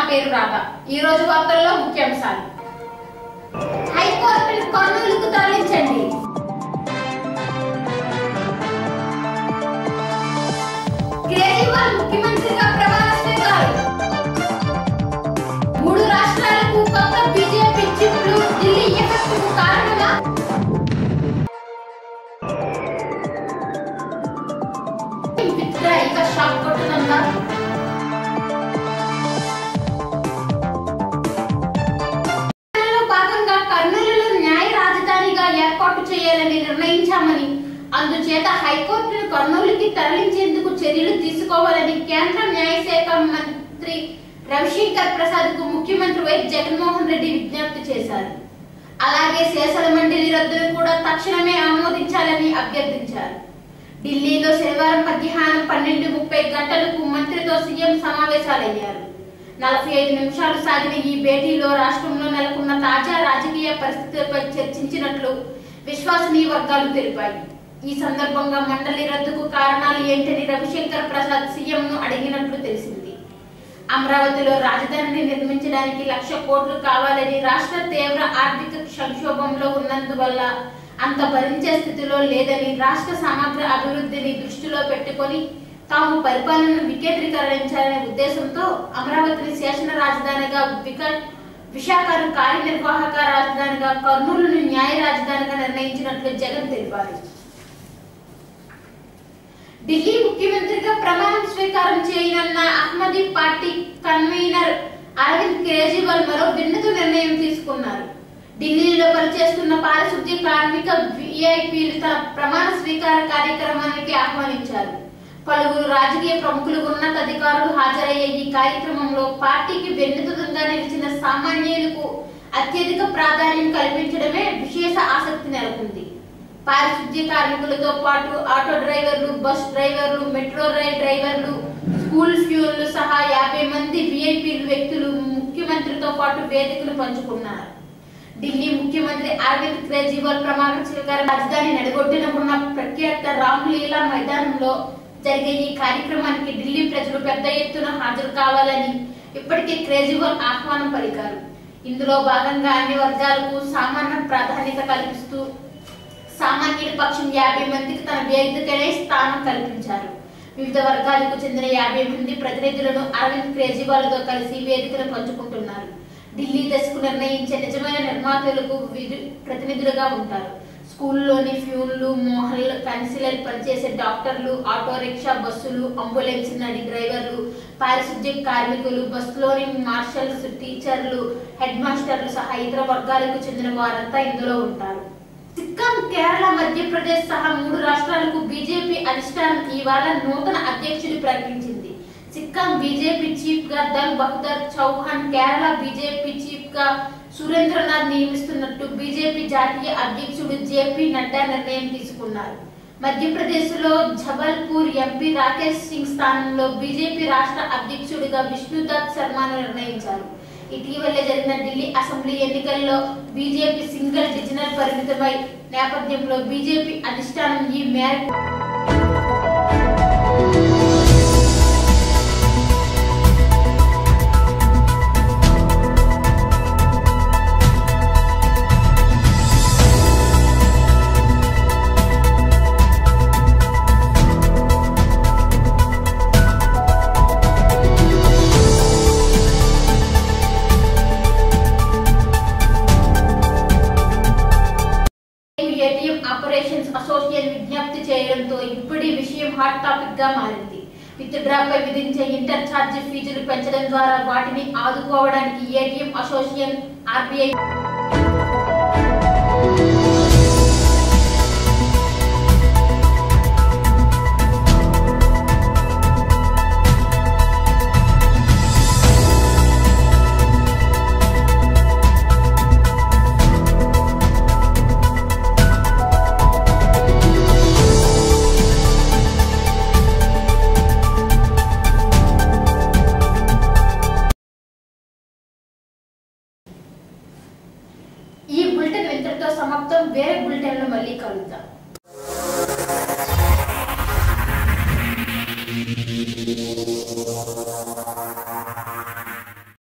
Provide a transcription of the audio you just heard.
పేరు రాధ ఈ రోజు వార్తల్లో ముఖ్యాంశాలు హైకోర్టు కర్నూలుకు తరలించండి కేజ్రీవాల్ ముఖ్యమంత్రిగా ప్రమాణ స్వీకారం మూడు రాష్ట్రాలకు కొత్త బీజేపీ చిప్లు ఢిల్లీ ఎఫెక్ట్ కారణమా విత్డ్రా ఇక షాక్ కొట్టుతుందా లో భాగంగా కర్నూలులో న్యాయ రాజధానిగా ఏర్పాటు చేయాలని నిర్ణయించామని అందుచేత హైకోర్టును కర్నూలుకి తరలించేందుకు చర్యలు తీసుకోవాలని కేంద్ర న్యాయశాఖ మంత్రి రవిశంకర్ ప్రసాద్ కు ముఖ్యమంత్రి వైఎస్ జగన్మోహన్ రెడ్డి విజ్ఞప్తి చేశారు అలాగే శేషల మండలి రద్దును కూడా తక్షణమే ఆమోదించాలని అభ్యర్థించారు ఢిల్లీలో శనివారం మధ్యాహ్నం పన్నెండు ముప్పై గంటలకు మంత్రితో సీఎం సమావేశాలయ్యారు నలభై ఐదు నిమిషాలు సాగిన ఈ భేటీలో రాష్ట్రంలో నెలకొన్న తాజా రాజకీయ పరిస్థితులపై చర్చించినట్లు విశ్వసనీయ వర్గాలు తెలిపాయి ఈ సందర్భంగా మండలి రద్దుకు కారణాలు ఏంటని రవిశంకర్ ప్రసాద్ సీఎం ను అడిగినట్లు తెలిసింది అమరావతిలో రాజధానిని నిర్మించడానికి లక్ష కోట్లు కావాలని రాష్ట్ర తీవ్ర ఆర్థిక సంక్షోభంలో ఉన్నందువల్ల అంత భరించే స్థితిలో లేదని రాష్ట్ర సమగ్ర అభివృద్ధిని దృష్టిలో పెట్టుకొని తాము పరిపాలనను వికేంద్రీకరించాలనే ఉద్దేశంతో అమరావతిని శాసన రాజధానిగా విక విశాఖను కార్యనిర్వాహక రాజధానిగా కర్నూలును న్యాయ రాజధానిగా నిర్ణయించినట్లు జగన్ తెలిపారు ఢిల్లీ ముఖ్యమంత్రిగా ప్రమాణ స్వీకారం చేయనున్న అహ్మదీ పార్టీ కన్వీనర్ అరవింద్ కేజ్రీవాల్ మరో వినూత్న నిర్ణయం తీసుకున్నారు ఢిల్లీలో పనిచేస్తున్న పారిశుద్ధ్య కార్మిక విఐపీలు తన ప్రమాణ స్వీకార కార్యక్రమానికి ఆహ్వానించారు పలువురు రాజకీయ ప్రముఖులు ఉన్నతాధికారులు హాజరయ్యే ఈ కార్యక్రమంలో పార్టీకి వెన్నుతుదంగా నిలిచిన సామాన్యులకు అత్యధిక ప్రాధాన్యం కల్పించడమే విశేష ఆసక్తి నెలకొంది పారిశుద్ధ్య కార్మికులతో పాటు ఆటో డ్రైవర్లు బస్ డ్రైవర్లు మెట్రో రైల్ డ్రైవర్లు స్కూల్ ఫ్యూన్లు సహా యాభై మంది విఐపీ వ్యక్తులు ముఖ్యమంత్రితో పాటు వేదికలు పంచుకున్నారు ఢిల్లీ ముఖ్యమంత్రి అరవింద్ కేజ్రీవాల్ ప్రమాణ స్వీకార రాజధాని నడిగొడ్డున ఉన్న ప్రఖ్యాత రామ్లీలా మైదానంలో జరిగే ఈ కార్యక్రమానికి ఢిల్లీ ప్రజలు పెద్ద ఎత్తున హాజరు కావాలని ఇప్పటికే కేజ్రీవాల్ ఆహ్వానం పలికారు ఇందులో భాగంగా అన్ని వర్గాలకు సామాన్య ప్రాధాన్యత కల్పిస్తూ సామాన్యుల పక్షం యాభై మందికి తన వేదికనే స్థానం కల్పించారు వివిధ వర్గాలకు చెందిన యాభై మంది ప్రతినిధులను అరవింద్ కేజ్రీవాల్తో కలిసి వేదికను పంచుకుంటున్నారు ఢిల్లీ దశకు నిర్ణయించే నిజమైన నిర్మాతలకు వీరు ప్రతినిధులుగా ఉంటారు స్కూల్లోని ఫ్యూన్లు మోహన్లు కన్సిలర్ పనిచేసే డాక్టర్లు ఆటో రిక్షా బస్సులు అంబులెన్స్ నడి డ్రైవర్లు పారిశుద్ధ్య కార్మికులు బస్సులోని మార్షల్స్ టీచర్లు హెడ్ మాస్టర్లు సహా ఇతర వర్గాలకు చెందిన వారంతా ఇందులో ఉంటారు సిక్కిం కేరళ మధ్యప్రదేశ్ సహా మూడు రాష్ట్రాలకు బీజేపీ అధిష్టానం ఇవాళ నూతన అధ్యక్షుడు ప్రకటించింది సిక్కిం బీజేపీ చీఫ్ గా దల్ బహదర్ చౌహాన్ కేరళ బీజేపీ చీఫ్ గా సురేంద్రనాథ్ నియమిస్తున్నట్టు బీజేపీ జాతీయ అధ్యక్షుడు జేపీ నడ్డా నిర్ణయం తీసుకున్నారు మధ్యప్రదేశ్ లో జబల్పూర్ ఎంపీ రాకేష్ సింగ్ స్థానంలో బీజేపీ రాష్ట్ర అధ్యక్షుడిగా విష్ణుదత్ శర్మను నిర్ణయించారు ఇటీవలే జరిగిన ఢిల్లీ అసెంబ్లీ ఎన్నికల్లో బీజేపీ సింగిల్ డివిజనల్ పరిమితమై నేపథ్యంలో బీజేపీ అధిష్టానం ఈ మేరకు ఏటీఎం ఆపరేషన్స్ అసోసియేషన్ విజ్ఞప్తి చేయడంతో ఇప్పుడు ఈ విషయం హాట్ టాపిక్ గా మారింది విత్ డ్రాపై విధించే ఇంటర్ ఛార్జ్ ఫీజులు పెంచడం ద్వారా వాటిని ఆదుకోవడానికి ఏటీఎం అసోసియేషన్ ఆర్బీఐ ఈ బులెటిన్ ఇంతటితో సమాప్తం వేరే బులెటిన్ లో మళ్ళీ కలుద్దాం